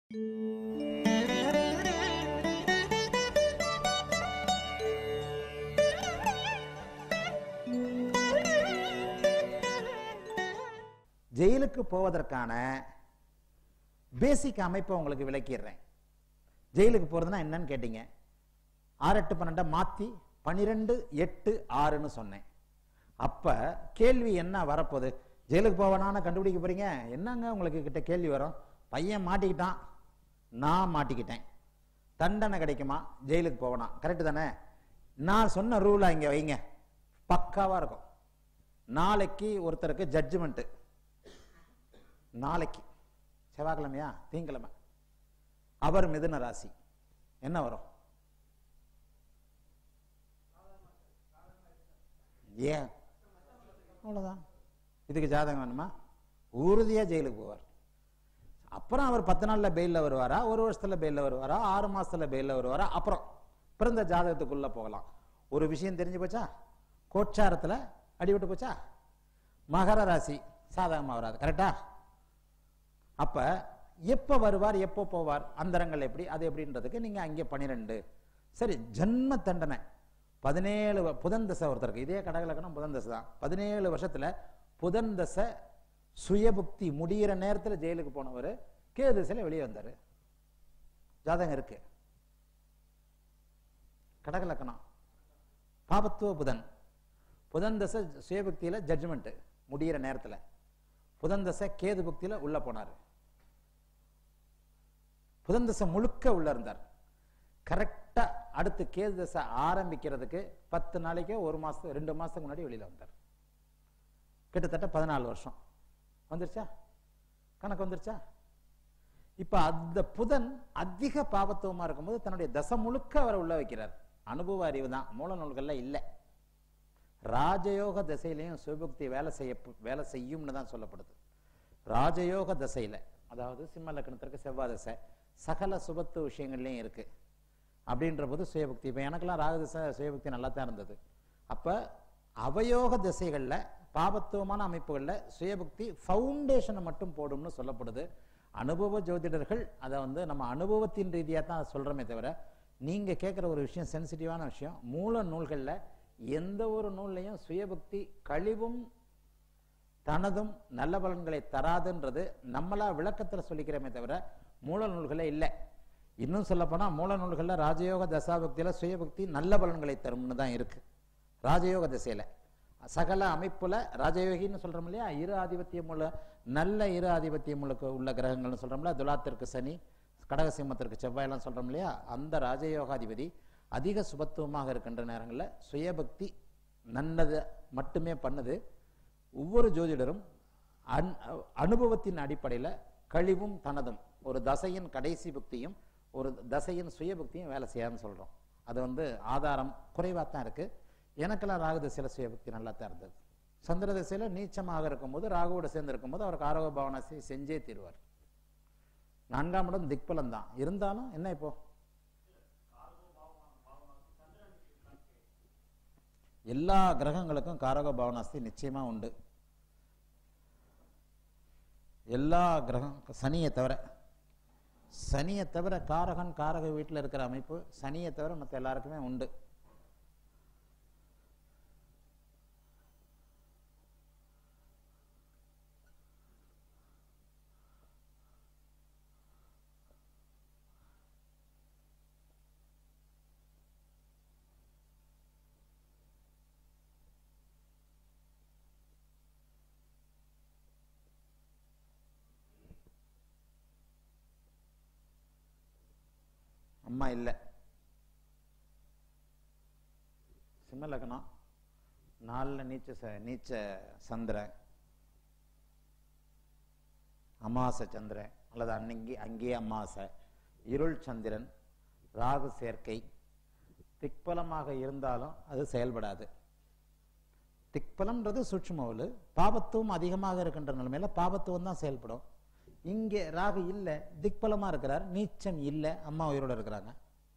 ஜெயிலுக்கு போவதற்கான பேசிக் அமைப்பை உங்களுக்கு விளக்கிடுறேன் ஜெயிலுக்கு போறதுன்னா என்னன்னு கேட்டீங்க ஆறு எட்டு பன்னெண்டை மாத்தி பன்னிரெண்டு எட்டு ஆறுன்னு சொன்னேன் அப்ப கேள்வி என்ன வரப்போகுது ஜெயிலுக்கு போவேனான்னு கண்டுபிடிக்க போறீங்க என்னங்க உங்களுக்கு கிட்ட கேள்வி வரும் பையன் மாட்டிக்கிட்டான் நான் மாட்டிக்கிட்டேன் தண்டனை கிடைக்குமா ஜெயிலுக்கு போவனா கரெக்டு தானே நான் சொன்ன ரூலை இங்க வைங்க பக்காவா இருக்கும் நாளைக்கு ஒருத்தருக்கு ஜட்ஜ்மெண்ட் நாளைக்கு செவ்வாய்க்கிழமையா திங்கக்கிழமை அவர் மிதுன ராசி என்ன வரும் ஏன் அவ்வளவுதான் இதுக்கு ஜாதகம் வேணுமா உறுதியா ஜெயிலுக்கு போவார் அப்புறம் அவர் பத்து நாள்ல பெயில்ல வருவாரா ஒரு வருஷத்துல பெயில்ல வருவாரா ஆறு மாசத்துல பெயில்ல வருவாரா அப்புறம் பிறந்த ஜாதகத்துக்குள்ள போகலாம் ஒரு விஷயம் தெரிஞ்சு போச்சா கோச்சாரத்துல அடிபட்டு போச்சா மகர ராசி சாதகமா வராது கரெக்டா அப்ப எப்ப வருவார் எப்போ போவார் அந்தரங்கள் எப்படி அது எப்படின்றதுக்கு நீங்க அங்கே பனிரெண்டு சரி ஜன்ம தண்டனை பதினேழு வ- புதன் தசை ஒருத்தருக்கு இதே கடகலக்கணம் புதன் தசை தான் பதினேழு வருஷத்துல புதன் தசை சுயபுக்தி முடியிற நேரத்துல ஜெயிலுக்கு போனவர் கேது திசையில வெளியே வந்தாரு ஜாதகம் இருக்கு கடகலக்கணம் பாபத்துவ புதன் புதன் தசை சுயபுக்தியில ஜட்ஜ்மெண்ட் முடியிற நேரத்துல புதன் தசை கேது புக்தியில உள்ள போனாரு புதன் தசை முழுக்க உள்ள இருந்தார் கரெக்டா அடுத்து கேது தசை ஆரம்பிக்கிறதுக்கு பத்து நாளைக்கே ஒரு மாசம் ரெண்டு மாசத்துக்கு முன்னாடி வெளியில வந்தார் கிட்டத்தட்ட பதினாலு வருஷம் வந்துருச்சா கணக்கு வந்துருச்சா இப்ப அந்த புதன் அதிக பாபத்துவமா இருக்கும்போது தன்னுடைய தசை முழுக்க அவரை உள்ள வைக்கிறார் அனுபவ அறிவு தான் மூல நூல்கள்ல இல்லை ராஜயோக திசையிலையும் சிவபக்தி வேலை செய்ய வேலை செய்யும்னு தான் சொல்லப்படுது ராஜயோக திசையில அதாவது சிம்ம லக்னத்திற்கு செவ்வாய் திசை சகல சுபத்து விஷயங்கள்லயும் இருக்கு அப்படின்ற போது சுயபக்தி இப்போ எனக்கெல்லாம் ராக திசை சுயபக்தி நல்லா தான் இருந்தது அப்ப அவயோக திசைகள்ல பாபத்துவமான அமைப்புகள்ல சுயபக்தி ஃபவுண்டேஷனை மட்டும் போடும்னு சொல்லப்படுது அனுபவ ஜோதிடர்கள் அதை வந்து நம்ம அனுபவத்தின் ரீதியாக தான் அதை சொல்றோமே தவிர நீங்க கேட்குற ஒரு விஷயம் சென்சிட்டிவான விஷயம் மூல நூல்கள்ல எந்த ஒரு நூல்லையும் சுயபக்தி கழிவும் தனதும் நல்ல பலன்களை தராதுன்றது நம்மளா விளக்கத்துல சொல்லிக்கிறோமே தவிர மூல நூல்களே இல்லை இன்னும் சொல்லப்போனா மூல நூல்கள்ல ராஜயோக தசாபக்தியில சுயபக்தி நல்ல பலன்களை தரும்னு தான் இருக்கு ராஜயோக திசையில சகல அமைப்புல ராஜயோகின்னு சொல்றோம் இல்லையா இரு ஆதிபத்தியம் உள்ள நல்ல இரு ஆதிபத்தியம் உள்ள உள்ள கிரகங்கள்னு சொல்றோம்ல துலாத்திற்கு சனி கடகசிம்மத்திற்கு செவ்வாயெல்லாம் சொல்றோம் இல்லையா அந்த ராஜயோகாதிபதி அதிக சுபத்துவமாக இருக்கின்ற நேரங்களில் சுயபக்தி நல்லது மட்டுமே பண்ணுது ஒவ்வொரு ஜோதிடரும் அன் அனுபவத்தின் அடிப்படையில் கழிவும் தனதும் ஒரு தசையின் கடைசி புக்தியும் ஒரு தசையின் சுயபக்தியும் வேலை செய்யாதுன்னு சொல்றோம் அது வந்து ஆதாரம் குறைவாக தான் இருக்கு எனக்கெல்லாம் ராகு திசையில சுயபக்தி நல்லா தான் இருந்தது சந்திர திசையில நீச்சமாக இருக்கும்போது ராகுவோட சேர்ந்து இருக்கும்போது அவருக்கு ஆரோக பவனாசி செஞ்சே தீருவார் நான்காம் இடம் திக்பலம் தான் இருந்தாலும் என்ன இப்போ எல்லா கிரகங்களுக்கும் காரக பவனாஸ்தி நிச்சயமா உண்டு எல்லா கிரகம் சனியை தவிர சனியை தவிர காரகன் காரக வீட்டில் இருக்கிற அமைப்பு சனியை தவிர மற்ற எல்லாருக்குமே உண்டு அம்மா இல்லை சிம்ம லக்னம் நாலில் நீச்ச ச- நீச்ச சந்திரன் அமாவாசை சந்திரன் அல்லது அன்னைக்கு அங்கேயே அமாவாசை இருள் சந்திரன் ராகு சேர்க்கை திக்பலமாக இருந்தாலும் அது செயல்படாது திக்பலம்ன்றது சூட்சுமவலு பாபத்துவம் அதிகமாக இருக்கின்ற நிலைமையில பாபத்துவம் தான் செயல்படும் இங்கே ராகு இல்லை திக்பலமா இருக்கிறார் நீச்சம் இல்லை அம்மா உயிரோட இருக்கிறாங்க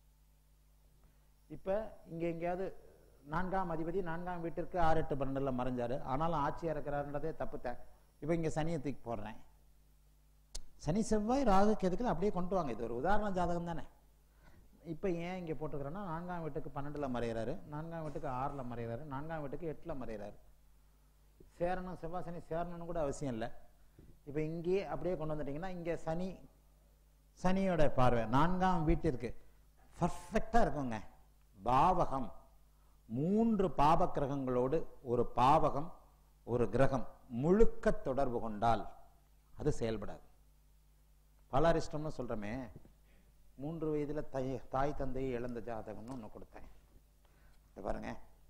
இப்ப இங்க எங்கேயாவது நான்காம் அதிபதி நான்காம் வீட்டிற்கு ஆறு எட்டு பன்னெண்டுல மறைஞ்சாரு ஆனாலும் ஆட்சியா இருக்கிறாருன்றதே தப்புத்த இப்ப இங்க சனியை தூக்கி போடுறேன் சனி செவ்வாய் ராகு கேதுக்கள் அப்படியே கொண்டு வாங்க இது ஒரு உதாரண ஜாதகம் தானே இப்போ ஏன் இங்கே போட்டுக்கிறேன்னா நான்காம் வீட்டுக்கு பன்னெண்டில் மறைகிறாரு நான்காம் வீட்டுக்கு ஆறில் மறைகிறாரு நான்காம் வீட்டுக்கு எட்டில் மறைகிறாரு சேரணும் செவ்வாய் சனி சேரணும்னு கூட அவசியம் இல்லை இப்போ இங்கேயே அப்படியே கொண்டு வந்துட்டீங்கன்னா இங்கே சனி சனியோட பார்வை நான்காம் வீட்டிற்கு பர்ஃபெக்டாக இருக்குங்க பாவகம் மூன்று பாவ கிரகங்களோடு ஒரு பாவகம் ஒரு கிரகம் முழுக்க தொடர்பு கொண்டால் அது செயல்படாது பலாரிஷ்டம்னு சொல்கிறோமே மூன்று வயதில் தாய் தாய் தந்தையை இழந்த ஜாதகம்னு ஒன்று கொடுத்தேன் இதை பாருங்க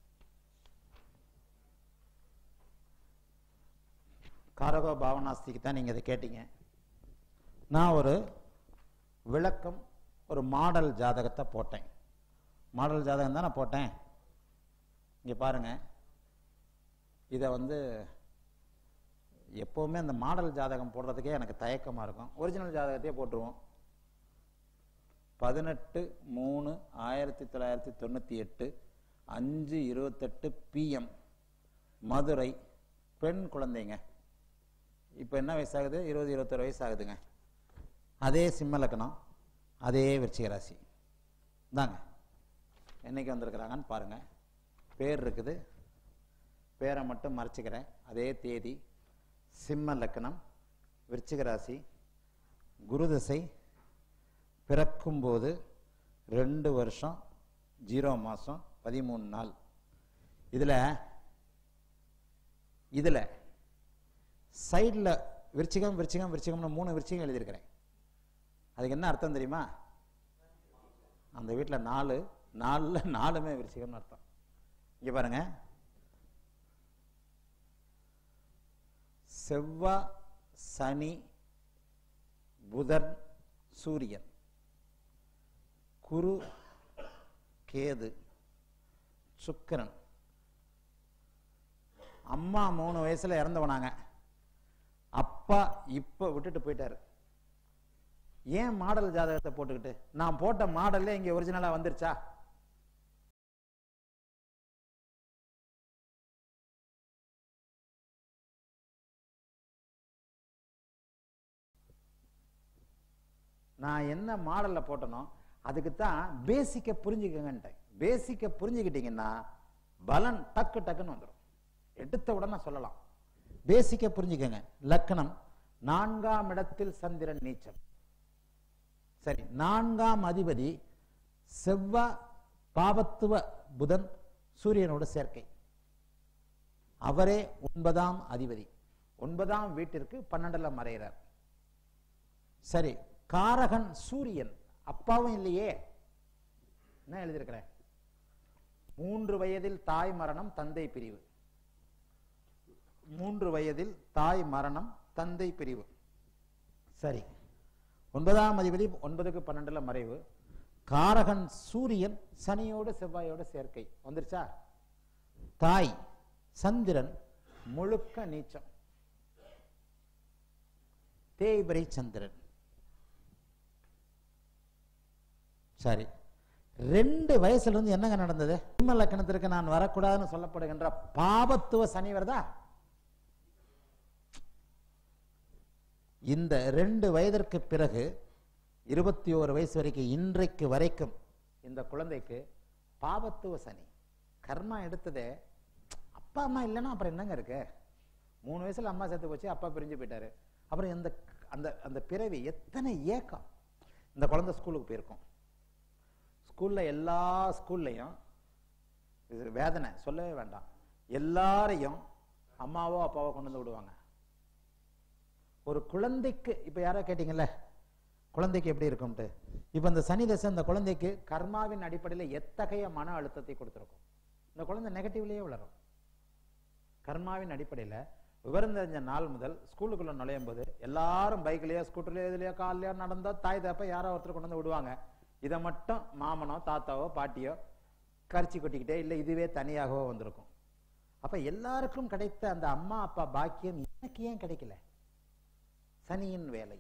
காரகோ பாவனாஸ்திக்கு தான் நீங்கள் இதை கேட்டீங்க நான் ஒரு விளக்கம் ஒரு மாடல் ஜாதகத்தை போட்டேன் மாடல் ஜாதகம் தான் நான் போட்டேன் இங்கே பாருங்க இதை வந்து எப்போவுமே அந்த மாடல் ஜாதகம் போடுறதுக்கே எனக்கு தயக்கமாக இருக்கும் ஒரிஜினல் ஜாதகத்தையே போட்டுருவோம் பதினெட்டு மூணு ஆயிரத்தி தொள்ளாயிரத்தி தொண்ணூற்றி எட்டு அஞ்சு இருபத்தெட்டு பிஎம் மதுரை பெண் குழந்தைங்க இப்போ என்ன வயசாகுது இருபது இருபத்தொரு வயசு ஆகுதுங்க அதே சிம்ம லக்னம் அதே விருச்சிக ராசி தாங்க என்னைக்கு வந்திருக்கிறாங்கன்னு பாருங்கள் பேர் இருக்குது பேரை மட்டும் மறைச்சிக்கிறேன் அதே தேதி சிம்ம லக்னம் விருச்சிக ராசி குருதசை பிறக்கும்போது ரெண்டு வருஷம் ஜீரோ மாதம் பதிமூணு நாள் இதில் இதில் சைடில் விருச்சிகம் விருச்சிகம் விருச்சிகம்னு மூணு விருச்சிகம் எழுதியிருக்கிறேன் அதுக்கு என்ன அர்த்தம் தெரியுமா அந்த வீட்டில் நாலு நாலில் நாலுமே விருச்சிகம்னு அர்த்தம் இங்கே பாருங்க செவ்வாய் சனி புதன் சூரியன் குரு கேது சுக்கிரன் அம்மா மூணு வயசுல இறந்தவனாங்க அப்பா இப்ப விட்டுட்டு போயிட்டாரு ஏன் மாடல் ஜாதகத்தை போட்டுக்கிட்டு நான் போட்ட மாடல்ல இங்க ஒரிஜினலா வந்துருச்சா நான் என்ன மாடல்ல போட்டனோ அதுக்கு தான் பேசிக்க புரிஞ்சுக்கங்கன்ட்டேன் பேசிக்க புரிஞ்சுக்கிட்டீங்கன்னா பலன் டக்கு டக்குன்னு வந்துடும் எடுத்த உடனே சொல்லலாம் பேசிக்க புரிஞ்சுக்கங்க லக்கணம் நான்காம் இடத்தில் சந்திரன் நீச்சம் சரி நான்காம் அதிபதி செவ்வாய் பாபத்துவ புதன் சூரியனோட சேர்க்கை அவரே ஒன்பதாம் அதிபதி ஒன்பதாம் வீட்டிற்கு பன்னெண்டுல மறைகிறார் சரி காரகன் சூரியன் அப்பாவும் இல்லையே என்ன எழுதியிருக்கிறேன் மூன்று வயதில் தாய் மரணம் தந்தை பிரிவு மூன்று வயதில் தாய் மரணம் தந்தை பிரிவு சரி ஒன்பதாம் அதிபதி ஒன்பதுக்கு பன்னெண்டுல மறைவு காரகன் சூரியன் சனியோடு செவ்வாயோட சேர்க்கை வந்துருச்சா தாய் சந்திரன் முழுக்க நீச்சம் தேய்பிரை சந்திரன் சரி ரெண்டு வயசுல இருந்து என்னங்க நடந்தது சிம்ம லக்கணத்திற்கு நான் வரக்கூடாதுன்னு சொல்லப்படுகின்ற பாபத்துவ சனி வருதா இந்த ரெண்டு வயதிற்கு பிறகு இருபத்தி ஓரு வயசு வரைக்கும் இன்றைக்கு வரைக்கும் இந்த குழந்தைக்கு பாபத்துவ சனி கர்மா எடுத்ததே அப்பா அம்மா இல்லைன்னா அப்புறம் என்னங்க இருக்கு மூணு வயசுல அம்மா செத்து போச்சு அப்பா பிரிஞ்சு போயிட்டாரு அப்புறம் இந்த அந்த அந்த பிறவி எத்தனை ஏக்கம் இந்த குழந்தை ஸ்கூலுக்கு போயிருக்கும் ஸ்கூல்ல எல்லா ஸ்கூல்லையும் இது வேதனை சொல்லவே வேண்டாம் எல்லாரையும் அம்மாவோ அப்பாவோ கொண்டு வந்து விடுவாங்க ஒரு குழந்தைக்கு இப்ப யாரோ கேட்டீங்கல்ல குழந்தைக்கு எப்படி இருக்கும்ட்டு இப்ப இந்த சனி தசை இந்த குழந்தைக்கு கர்மாவின் அடிப்படையில் எத்தகைய மன அழுத்தத்தை கொடுத்துருக்கும் இந்த குழந்தை நெகட்டிவ்லயே வளரும் கர்மாவின் அடிப்படையில் விவரம் தெரிஞ்ச நாள் முதல் ஸ்கூலுக்குள்ள நுழையும் போது எல்லாரும் பைக்லயோ ஸ்கூட்டர்லயோ இதுலயோ கார்லயோ நடந்தோ தாய் தப்ப யாரோ ஒருத்தர் கொண்டு வந்து விடுவாங்க இதை மட்டும் மாமனோ தாத்தாவோ பாட்டியோ கரிச்சி கொட்டிக்கிட்டே இல்லை இதுவே தனியாகவோ வந்திருக்கும் அப்ப எல்லாருக்கும் கிடைத்த அந்த அம்மா அப்பா பாக்கியம் எனக்கு ஏன் கிடைக்கல சனியின் வேலை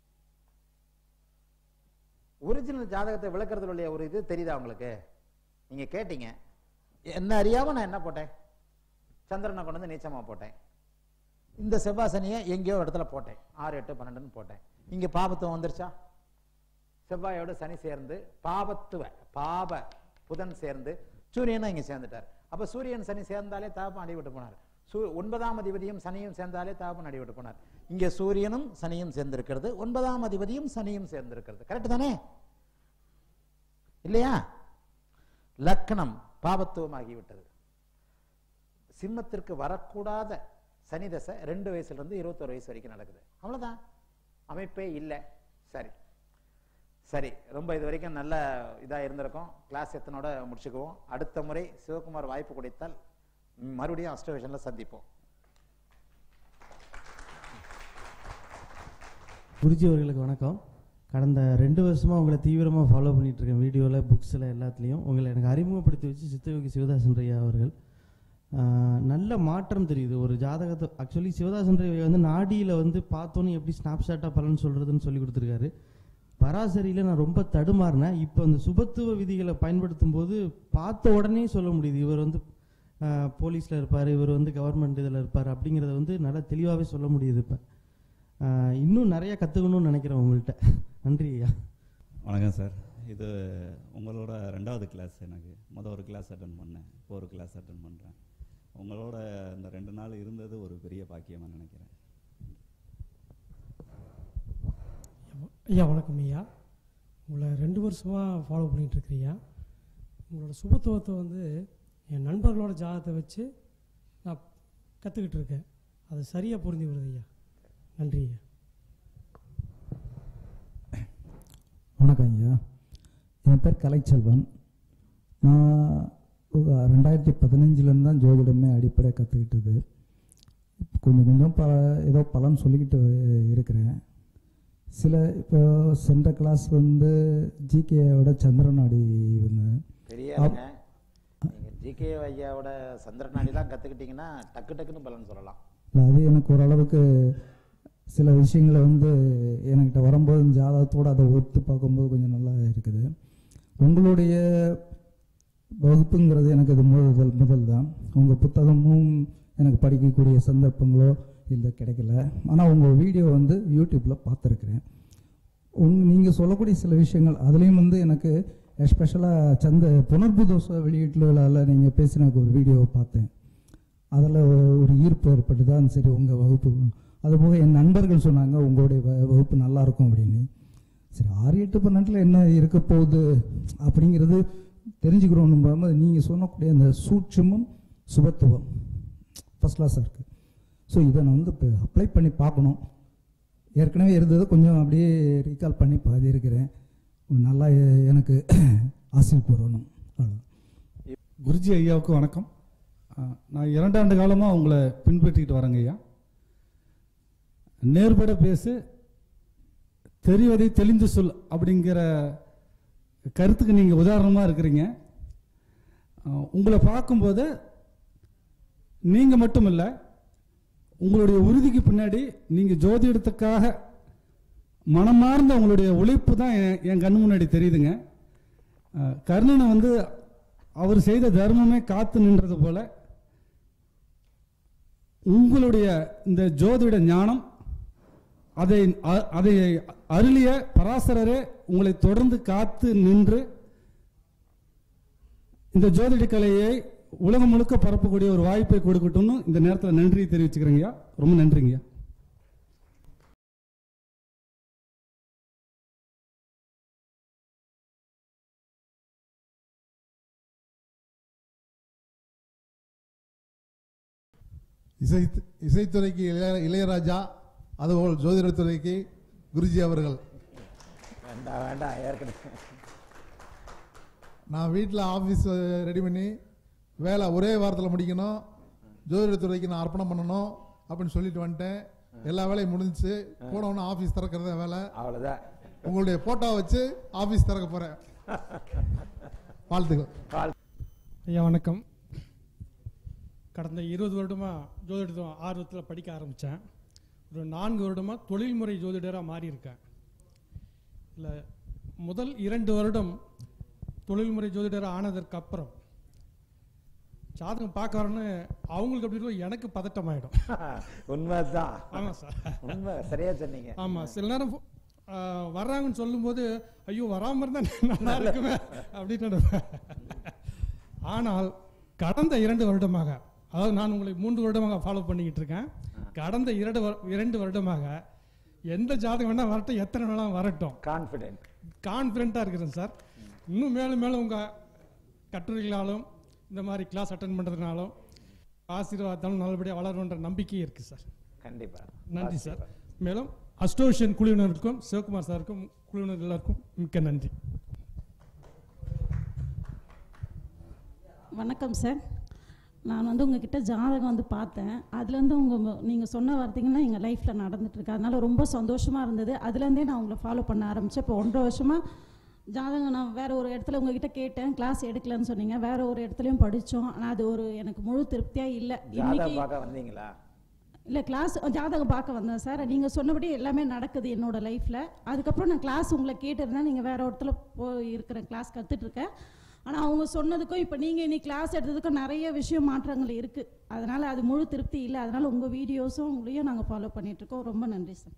ஒரிஜினல் ஜாதகத்தை விளக்குறதுல ஒரு இது தெரியுதா உங்களுக்கு நீங்க கேட்டீங்க என்ன அறியாம நான் என்ன போட்டேன் சந்திரனை கொண்டு வந்து நீச்சமா போட்டேன் இந்த செவ்வாய் சனியை எங்கேயோ ஒரு இடத்துல போட்டேன் ஆறு எட்டு பன்னெண்டுன்னு போட்டேன் இங்க பாபத்துவம் வந்துருச்சா செவ்வாயோட சனி சேர்ந்து பாபத்துவ பாப புதன் சேர்ந்து சூரியனும் இங்க சேர்ந்துட்டார் அப்ப சூரியன் சனி சேர்ந்தாலே தாப்பம் அடிவிட்டு போனார் சூ ஒன்பதாம் அதிபதியும் சனியும் சேர்ந்தாலே தாப்பம் அடிவிட்டு போனார் இங்க சூரியனும் சனியும் சேர்ந்திருக்கிறது ஒன்பதாம் அதிபதியும் சனியும் சேர்ந்திருக்கிறது கரெக்ட் தானே இல்லையா லக்னம் பாபத்துவமாகிவிட்டது சிம்மத்திற்கு வரக்கூடாத சனி தசை ரெண்டு வயசுல இருந்து இருபத்தொரு வயசு வரைக்கும் நடக்குது அவ்வளவுதான் அமைப்பே இல்லை சரி சரி ரொம்ப இது வரைக்கும் நல்ல இதா இருந்திருக்கும் கிளாஸ் எத்தனோட முடிச்சுக்குவோம் அடுத்த முறை சிவகுமார் வாய்ப்பு கொடுத்தால் ம், மறுபடியும் அஸ்டோவேஷன்ல சந்திப்போம் குருஜி அவர்களுக்கு வணக்கம் கடந்த ரெண்டு வருஷமாக உங்களை தீவிரமாக ஃபாலோ பண்ணிட்டு இருக்கேன் வீடியோவில் புக்ஸில் எல்லாத்துலேயும் உங்களை எனக்கு அறிமுகப்படுத்தி வச்சு சித்தயோகி சிவதாசன் ஐயா அவர்கள் ஆஹ், நல்ல மாற்றம் தெரியுது ஒரு ஜாதகத்தை ஆக்சுவலி சிவதாசன் ஐயா வந்து நாடியில் வந்து பார்த்தோன்னே எப்படி ஸ்னாப்ஷாட்டாக பலன் சொல்கிறதுன்னு சொல்லி கொடுத்துருக்காரு பராசரியில் நான் ரொம்ப தடுமாறினேன் இப்போ அந்த சுபத்துவ விதிகளை பயன்படுத்தும் போது பார்த்த உடனே சொல்ல முடியுது இவர் வந்து போலீஸில் இருப்பார் இவர் வந்து கவர்மெண்ட் இதில் இருப்பார் அப்படிங்கிறத வந்து நல்லா தெளிவாகவே சொல்ல முடியுது இப்போ ஆஹ் இன்னும் நிறைய கற்றுக்கணும்னு நினைக்கிறேன் உங்கள்கிட்ட நன்றி ஐயா வணக்கம் சார் இது உங்களோட ரெண்டாவது கிளாஸ் எனக்கு மொதல் ஒரு கிளாஸ் அட்டன் பண்ணேன் இப்போ ஒரு கிளாஸ் அட்டன் பண்ணுறேன் உங்களோட இந்த ரெண்டு நாள் இருந்தது ஒரு பெரிய பாக்கியமாக நினைக்கிறேன் ஐயா வணக்கம் ஐயா உங்களை ரெண்டு வருஷமாக ஃபாலோ பண்ணிகிட்டு இருக்கிறீங்க உங்களோட சுபத்துவத்தை வந்து என் நண்பர்களோட ஜாதகத்தை வச்சு நான் கற்றுக்கிட்டு இருக்கேன் அது சரியாக புரிஞ்சு வருது ஐயா நன்றி ஐயா வணக்கம் ஐயா என் பேர் கலைச்செல்வன் நான் ஒரு ரெண்டாயிரத்தி பதினஞ்சுலேருந்து தான் ஜோதிடமே அடிப்படை கற்றுக்கிட்டது கொஞ்சம் கொஞ்சம் ப ஏதோ பலன் சொல்லிக்கிட்டு இருக்கிறேன் சில இப்போ சென்ற கிளாஸ் வந்து ஜிகேயோட சந்திரநாடி வந்தேன் பெரிய ஆளுங்க. நீங்க ஜிகே ஐயாவோட சந்திரநாடிலாம் கத்துக்கிட்டீங்கன்னா டக்கு டக்குன்னு பலன் சொல்லலாம் இல்ல, அது எனக்கு ஓரளவுக்கு சில விஷயங்களை வந்து என்கிட்ட வரும்போது இந்த ஜாதகத்தோடு அதை ஒத்து பார்க்கும்போது கொஞ்சம் நல்லா இருக்குது உங்களுடைய வகுப்புங்கிறது எனக்கு இது முதல் முதல் தான் உங்கள் புத்தகமும் எனக்கு படிக்கக்கூடிய சந்தர்ப்பங்களோ இல்லை கிடைக்கல ஆனால் உங்கள் வீடியோ வந்து யூடியூப்பில் பார்த்துருக்குறேன் உங் நீங்கள் சொல்லக்கூடிய சில விஷயங்கள் அதுலேயும் வந்து எனக்கு எஸ்பெஷலாக சந்த புனர்புதோஷ வெளியீட்டு விழாவில் நீங்கள் பேசின ஒரு வீடியோவை பார்த்தேன் அதில் ஒரு ஈர்ப்பு ஏற்பட்டு தான் சரி உங்கள் வகுப்பு அதுபோக என் நண்பர்கள் சொன்னாங்க உங்களுடைய வ- வகுப்பு நல்லா இருக்கும் அப்படின்னு சரி ஆறு எட்டு பன்னெண்டில் என்ன இருக்க போகுது அப்படிங்கிறது தெரிஞ்சுக்கிறோம் போது நீங்கள் சொன்னக்கூடிய அந்த சூட்சமும் சுபத்துவம் ஃபஸ்ட் கிளாஸாக இருக்குது ஸோ இதை நான் வந்து இப்போ அப்ளை பண்ணி பார்க்கணும் ஏற்கனவே இருந்ததை கொஞ்சம் அப்படியே ரீகால் பண்ணி பாதி இருக்கிறேன் நல்லா எ- எனக்கு ஆசிரியர் வரணும் அவ்வளோ குருஜி ஐயாவுக்கு வணக்கம் ஆ, நான் இரண்டாண்டு காலமாக உங்களை பின்பற்றிட்டு வரேங்க ஐயா நேர்பட பேசு தெரிவதை தெளிந்து சொல் அப்படிங்கிற கருத்துக்கு நீங்கள் உதாரணமாக இருக்கிறீங்க ஆ, உங்களை பார்க்கும்போது நீங்கள் மட்டும் இல்லை உங்களுடைய உறுதிக்கு பின்னாடி நீங்கள் ஜோதிடத்துக்காக மனமார்ந்த உங்களுடைய உழைப்பு தான் என் என் கண்ணு முன்னாடி தெரியுதுங்க அஹ், கர்ணனை வந்து அவர் செய்த தர்மமே காத்து நின்றது போல உங்களுடைய இந்த ஜோதிட ஞானம் அதை அ- அதை அருளிய பராசரரே உங்களை தொடர்ந்து காத்து நின்று இந்த ஜோதிட கலையை உலகம் முழுக்க பரப்பக்கூடிய ஒரு வாய்ப்பை கொடுக்கட்டும்னு இந்த நேரத்தில் நன்றியை தெரிவிச்சுக்கிறேங்கய்யா ரொம்ப நன்றிங்கய்யா இசை இசைத்துறைக்கு இளைய இளையராஜா அதுபோல் ஜோதிடத்துறைக்கு குருஜி அவர்கள் வேண்டாம் வேண்டாம் ஏற்கனவே நான் வீட்டில் ஆஃபீஸ் ரெடி பண்ணி வேலை ஒரே வாரத்தில் முடிக்கணும் ஜோதிடத்துறைக்கு நான் அர்ப்பணம் பண்ணணும் அப்படின்னு சொல்லிட்டு வந்துட்டேன் எல்லா வேலையும் முடிஞ்சுச்சு போனவொன்னே ஆஃபீஸ் திறக்கிறத வேலை அவ்வளவுதான் உங்களுடைய போட்டோ வச்சு ஆஃபீஸ் திறக்க போகிறேன் வாழ்த்துக்கள் வாழ்- ஐயா வணக்கம் கடந்த இருபது வருடமாக ஜோதிடம் ஆர்வத்தில் படிக்க ஆரம்பித்தேன் ஒரு நான்கு வருடமாக தொழில்முறை ஜோதிடராக மாறியிருக்கேன் இல்லை முதல் இரண்டு வருடம் தொழில்முறை ஜோதிடராக ஆனதற்கு அப்புறம் ஜாதகம் பார்க்கறோன்னு அவங்களுக்கு அப்படி இருக்கும் எனக்கு பதட்டமாயிடும் உண்மைதான் ஆமாம் சார் உண்மை சரியா சொன்னீங்க ஆமாம் சில நேரம் ஆஹ், வர்றாங்கன்னு சொல்லும்போது ஐயோ வராமல் இருந்தால் நல்லா இருக்குமே அப்படின்னு நினைப்பேன். ஆனால் கடந்த இரண்டு வருடமாக அதாவது நான் உங்களை மூன்று வருடமாக ஃபாலோ பண்ணிக்கிட்டு இருக்கேன் கடந்த இரண்டு வரு- இரண்டு வருடமாக எந்த ஜாதகம் வேணால் வரட்டும் எத்தனை வேணாலும் வரட்டும் கான்ஃபிடென்ட் கான்ஃபிடென்ட்டாக இருக்கிறேன் சார் இன்னும் மேலும் மேலும் உங்கள் கட்டுரைகளாலும் இந்த மாதிரி கிளாஸ் அட்டன் பண்ணுறதுனாலும் ஆசீர்வாதத்தாலும் நல்லபடியாக வளருன்ற நம்பிக்கை இருக்குது சார் கண்டிப்பா நன்றி சார் மேலும் அஸ்டோஷியன் குழுவினருக்கும் சிவகுமார் சாருக்கும் குழுவினர் எல்லாருக்கும் மிக்க நன்றி வணக்கம் சார் நான் வந்து உங்ககிட்ட ஜாதகம் வந்து பார்த்தேன் அதுலேருந்து உங்கள் நீங்கள் சொன்ன வார்த்தைங்கன்னா எங்கள் லைஃப்பில் நடந்துட்டுருக்கு அதனால ரொம்ப சந்தோஷமாக இருந்தது அதுலேருந்தே நான் உங்களை ஃபாலோ பண்ண ஆரம்பித்தேன் இப்போ ஒன்றரை வருஷமாக ஜாதகம் நான் வேற ஒரு இடத்துல உங்ககிட்ட கேட்டேன் கிளாஸ் எடுக்கலன்னு சொன்னீங்க வேற ஒரு இடத்துலையும் படித்தோம் ஆனால் அது ஒரு எனக்கு முழு திருப்தியாக இல்லை ஜாதகம் இன்னைக்கு பார்க்க வந்தீங்களா இல்லை கிளாஸ் ஜாதகம் பார்க்க வந்தேன் சார் நீங்கள் சொன்னபடி எல்லாமே நடக்குது என்னோட லைஃப்பில் அதுக்கப்புறம் நான் கிளாஸ் உங்களை கேட்டிருந்தேன் நீங்கள் வேற இடத்துல போய் இருக்கிறேன் கிளாஸ் கற்றுட்டு இருக்கேன் ஆனால் அவங்க சொன்னதுக்கும் இப்போ நீங்கள் இன்னைக்கு கிளாஸ் எடுத்ததுக்கும் நிறைய விஷயம் மாற்றங்கள் இருக்குது அதனால் அது முழு திருப்தி இல்லை அதனால் உங்கள் வீடியோஸும் உங்களையும் நாங்கள் ஃபாலோ பண்ணிகிட்ருக்கோம் ரொம்ப நன்றி சார்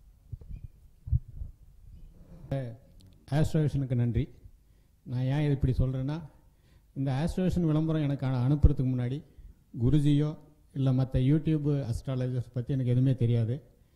ஆஸ்ட்ரோவேஷனுக்கு நன்றி நான் ஏன் இது இப்படி சொல்கிறேன்னா இந்த ஆஸ்ட்ரோவேஷன் விளம்பரம் எனக்கு அனு- அனுப்புறதுக்கு முன்னாடி குருஜியோ இல்லை மற்ற யூடியூப் அஸ்ட்ராலஜர்ஸ் பற்றி எனக்கு எதுவுமே தெரியாது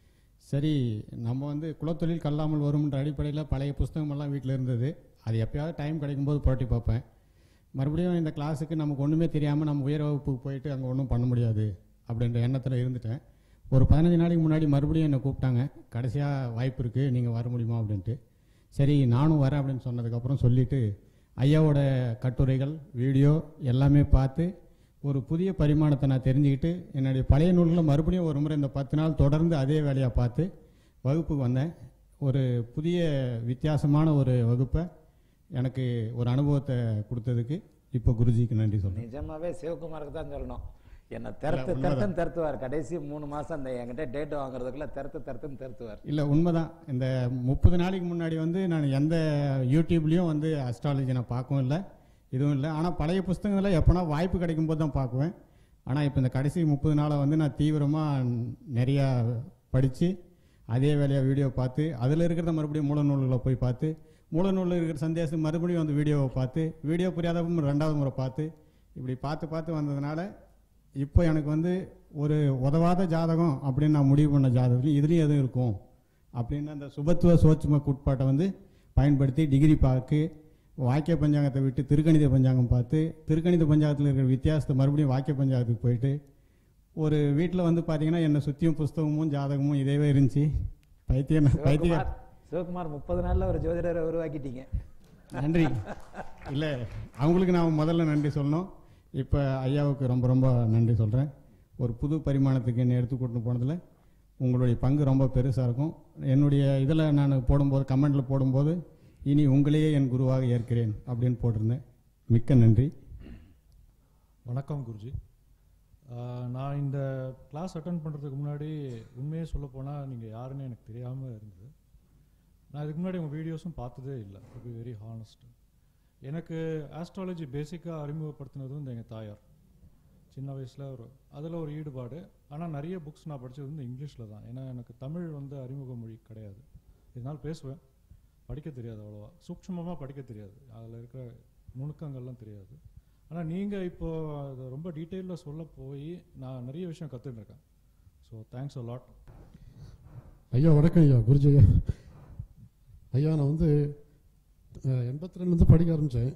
சரி நம்ம வந்து குலத்தொழில் கல்லாமல் வரும்ன்ற அடிப்படையில் பழைய புஸ்தகமெல்லாம் வீட்டில் இருந்தது அது எப்பயாவது டைம் கிடைக்கும்போது புரட்டி பார்ப்பேன் மறுபடியும் இந்த கிளாஸுக்கு நமக்கு ஒன்றுமே தெரியாமல் நம்ம உயர் வகுப்புக்கு போயிட்டு அங்கே ஒன்றும் பண்ண முடியாது அப்படின்ற எண்ணத்தில் இருந்துட்டேன் ஒரு பதினஞ்சு நாளைக்கு முன்னாடி மறுபடியும் என்னை கூப்பிட்டாங்க கடைசியாக வாய்ப்பு இருக்குது நீங்கள் வர முடியுமா அப்படின்ட்டு சரி நானும் வரேன் அப்படின்னு சொன்னதுக்கப்புறம் சொல்லிவிட்டு ஐயாவோட கட்டுரைகள் வீடியோ எல்லாமே பார்த்து ஒரு புதிய பரிமாணத்தை நான் தெரிஞ்சுக்கிட்டு என்னுடைய பழைய நூல்களை மறுபடியும் ஒரு முறை இந்த பத்து நாள் தொடர்ந்து அதே வேலையாக பார்த்து வகுப்புக்கு வந்தேன் ஒரு புதிய வித்தியாசமான ஒரு வகுப்பை எனக்கு ஒரு அனுபவத்தை கொடுத்ததுக்கு இப்போ குருஜிக்கு நன்றி சொல்கிறேன் நிஜமாவே சிவகுமாருக்கு தான் சொல்லணும் என்ன திறத்து உண்மைதான். திறத்துன்னு திறத்துவார் கடைசி மூணு மாசம் அந்த என்கிட்ட டேட் வாங்குறதுக்குள்ள திறத்து திறத்துன்னு திறத்துவார் இல்லை உண்மைதான் இந்த முப்பது நாளைக்கு முன்னாடி வந்து நான் எந்த யூடியூப்லேயும் வந்து அஸ்ட்ராலஜி நான் பார்க்கவும் இல்லை இதுவும் இல்லை ஆனால் பழைய புஸ்தகங்களில் எப்போனா வாய்ப்பு கிடைக்கும் போது தான் பார்க்குவேன் ஆனால் இப்போ இந்த கடைசி முப்பது நாளை வந்து நான் தீவிரமாக நிறையா படித்து அதே வேலையாக வீடியோ பார்த்து அதில் இருக்கிறத மறுபடியும் மூல நூல்களை போய் பார்த்து மூல நூலில் இருக்கிற சந்தேசம் மறுபடியும் அந்த வீடியோவை பார்த்து வீடியோ புரியாதப்ப ரெண்டாவது முறை பார்த்து இப்படி பார்த்து பார்த்து வந்ததுனால இப்போ எனக்கு வந்து ஒரு உதவாத ஜாதகம் அப்படின்னு நான் முடிவு பண்ண ஜாதகத்துலையும் இதுலேயும் எதுவும் இருக்கும் அப்படின்னு அந்த சுபத்துவ சோட்சும குட்பாட்டை வந்து பயன்படுத்தி டிகிரி பார்க்கு வாக்கிய பஞ்சாங்கத்தை விட்டு திருக்கணித பஞ்சாங்கம் பார்த்து திருக்கணித பஞ்சாங்கத்தில் இருக்கிற வித்தியாசத்தை மறுபடியும் வாக்கிய பஞ்சாங்கத்துக்கு போயிட்டு ஒரு வீட்டில் வந்து பார்த்தீங்கன்னா என்னை சுற்றியும் புஸ்தகமும் ஜாதகமும் இதேவே இருந்துச்சு பைத்தியம் பைத்தியம் சிவகுமார் சிவகுமார் முப்பது நாள்ல ஒரு ஜோதிடரை உருவாக்கிட்டீங்க நன்றி இல்லை அவங்களுக்கு நான் முதல்ல நன்றி சொல்லணும் இப்போ ஐயாவுக்கு ரொம்ப ரொம்ப நன்றி சொல்கிறேன் ஒரு புது பரிமாணத்துக்கு என்னை எடுத்து கூட்டின்னு போனதில் உங்களுடைய பங்கு ரொம்ப பெருசாக இருக்கும் என்னுடைய இதில் நான் போடும்போது கமெண்டில் போடும்போது இனி உங்களையே என் குருவாக ஏற்கிறேன் அப்படின்னு போட்டிருந்தேன் மிக்க நன்றி வணக்கம் குருஜி ஆஹ் நான் இந்த கிளாஸ் அட்டன் பண்ணுறதுக்கு முன்னாடி உண்மையே சொல்ல போனால் நீங்கள் யாருன்னு எனக்கு தெரியாமல் இருந்தது நான் இதுக்கு முன்னாடி உங்கள் வீடியோஸும் பார்த்ததே இல்லை டு பி வெரி ஹானஸ்ட் எனக்கு ஆஸ்ட்ராலஜி பேசிக்காக அறிமுகப்படுத்தினது வந்து எங்கள் தாயார் சின்ன வயசில் ஒரு அதில் ஒரு ஈடுபாடு ஆனால் நிறைய புக்ஸ் நான் படித்தது வந்து இங்கிலீஷில் தான் ஏன்னா எனக்கு தமிழ் வந்து அறிமுக மொழி கிடையாது இதனால் பேசுவேன் படிக்க தெரியாது அவ்வளோவா சூக்ஷ்மமாக படிக்க தெரியாது அதில் இருக்கிற நுணுக்கங்கள்லாம் தெரியாது ஆனால் நீங்கள் இப்போ அதை ரொம்ப டீட்டெயிலில் சொல்ல போய் நான் நிறைய விஷயம் கற்றுட்டுருக்கேன் ஸோ தேங்க்ஸ் அ லாட் ஐயா வணக்கம் ஐயா குருஜி ஐயா ஐயா நான் வந்து எண்பத்தி ரெண்டுலேருந்து படிக்க ஆரம்பித்தேன்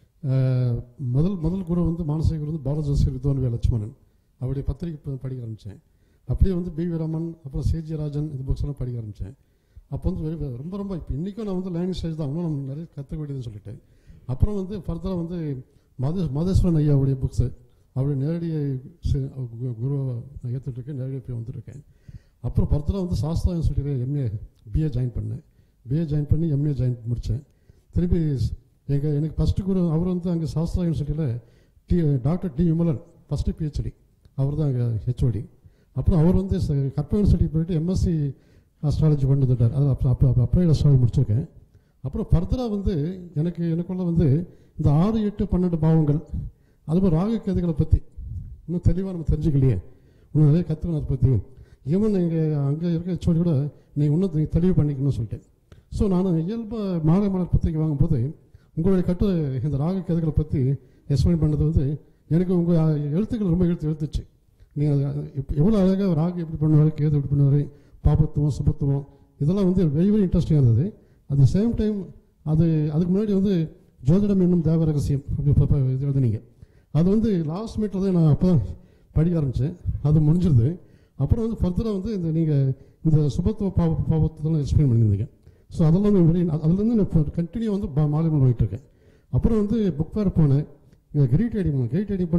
முதல் முதல் குரு வந்து மானசீக குரு வந்து பாலஜோசி வித்வான் லட்சுமணன் அவருடைய பத்திரிகை ப- படிக்க ஆரம்பித்தேன் அப்படியே வந்து பி வி ராமன் அப்புறம் சேஜி ராஜன் இந்த புக்ஸ் எல்லாம் படிக்க ஆரம்பித்தேன் அப்போ வந்து very- ரொம்ப ரொம்ப இப்போ இன்றைக்கும் நான் வந்து லேங்குவேஜ் ஸ்டேஜ் தான் இன்னும் நம்ம நிறைய கற்றுக்க வேண்டியதுன்னு சொல்லிட்டேன் அப்புறம் வந்து ஃபர்தராக வந்து மத மதேஸ்வரன் ஐயாவுடைய புக்ஸு அவருடைய நேரடி சி- கு- குருவை நான் ஏற்றுட்டு இருக்கேன் நேரடியாக போய் வந்துட்டுருக்கேன் அப்புறம் ஃபர்தராக வந்து சாஸ்திரா யூனிவர்சிட்டியில் எம்ஏ பிஏ ஜாயின் பண்ணேன் பிஏ ஜாயின் பண்ணி எம்ஏ ஜாயின் முடித்தேன் திருப்பி எங்கள் எனக்கு ஃபஸ்ட்டு குரு அவர் வந்து அங்கே சாஸ்திரா யூனிவர்சிட்டியில் D doctor D Vimalan first PhD அவர் தான் அங்கே ஹெச்ஓடி அப்புறம் அவர் வந்து ச- கற்ப யூனிவர்சிட்டி போயிட்டு எம்எஸ்சி அஸ்ட்ராலஜி கொண்டு வந்துட்டார் அது அப்போ அப்போ அப்ளைட் அஸ்ட்ராலஜி முடிச்சிருக்கேன் அப்புறம் ஃபர்தராக வந்து எனக்கு எனக்குள்ள வந்து இந்த ஆறு எட்டு பன்னெண்டு பாவங்கள் அதுபோல் ராகு கேதுகளை பற்றி இன்னும் தெளிவாக நம்ம தெரிஞ்சுக்கலையே இன்னும் நிறைய கற்றுக்கணும் அதை பற்றி ஈவன் எங்கள் அங்கே இருக்க ஹெச்ஓடி கூட நீ இன்னும் நீ தெளிவு பண்ணிக்கணும்னு சொல்லிட்டேன் ஸோ நான் இயல்பாக மாலை மலர் பத்திரிக்கை வாங்கும்போது உங்களுடைய கட்டு இந்த ராக கேதுகளை பற்றி எக்ஸ்பிளைன் பண்ணது வந்து எனக்கு உங்கள் எழுத்துக்கள் ரொம்ப எழுத்து எழுத்துச்சு நீங்கள் எவ்வளோ அழகாக ராகு எப்படி பண்ணுவார் கேது எப்படி பண்ணுவார் பாபத்துவம் சுபத்துவம் இதெல்லாம் வந்து வெரி வெரி இன்ட்ரெஸ்டிங்காக இருந்தது அட் த சேம் டைம் அது அதுக்கு முன்னாடி வந்து ஜோதிடம் என்னும் தேவ ரகசியம் அப்படி இப்ப- இப்ப இது எழுதுனீங்க அது வந்து லாஸ்ட் மீட்டில் தான் நான் அப்போ தான் படிக்க ஆரம்பித்தேன் அது முடிஞ்சிருது அப்புறம் வந்து ஃபர்தராக வந்து இந்த நீங்கள் இந்த சுபத்துவ பாவ பாவத்தெல்லாம் எக்ஸ்பிளைன் பண்ணியிருந்தீங்க ஸோ அதெல்லாம் வெரி அதுலேருந்து நான் கண்டினியூ வந்து பா- மாலை மலர் வாங்கிட்டு இருக்கேன் அப்புறம் வந்து புக் ஃபேர் போனேன் கிரீட் ஐடி பண்ணேன் கிரீட் ஐடி பண்ண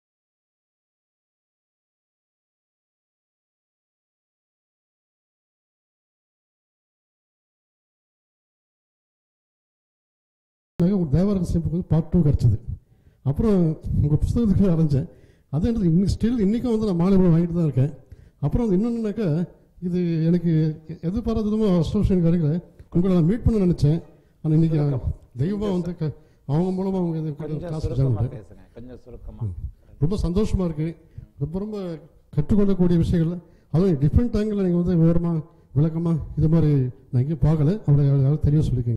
உங்கள் தேவரகசியப்புக்கு வந்து பார்ட் டூ கிடச்சிது அப்புறம் உங்கள் புஸ்தகத்துக்கு அரைஞ்சேன் அதே எனக்கு இன்னைக்கு ஸ்டில் இன்றைக்கும் வந்து நான் மாலை மலர் வாங்கிட்டு தான் இருக்கேன் அப்புறம் வந்து இன்னொன்றுனாக்கா இது எனக்கு எதிர்பாராததுமோ அசோசியேஷன் கிடைக்கல உங்களை நான் மீட் பண்ண நினச்சேன் ஆனால் இன்னைக்கு தெய்வமாக வந்து க- அவங்க மூலமாக அவங்க இது கொஞ்சம் கிளாஸ் சுருக்கமா வச்சாங்க பேசுங்க கொஞ்சம் சுருக்கமா ரொம்ப சந்தோஷமா இருக்கு ரொம்ப ரொம்ப கற்றுக்கொள்ளக்கூடிய விஷயங்கள் அதுவும் டிஃப்ரெண்ட் ஆங்கிள் நீங்கள் வந்து விவரமாக விளக்கமாக இது மாதிரி நான் எங்கேயும் பார்க்கல அவரை தெளிவாக சொல்லிக்கோங்க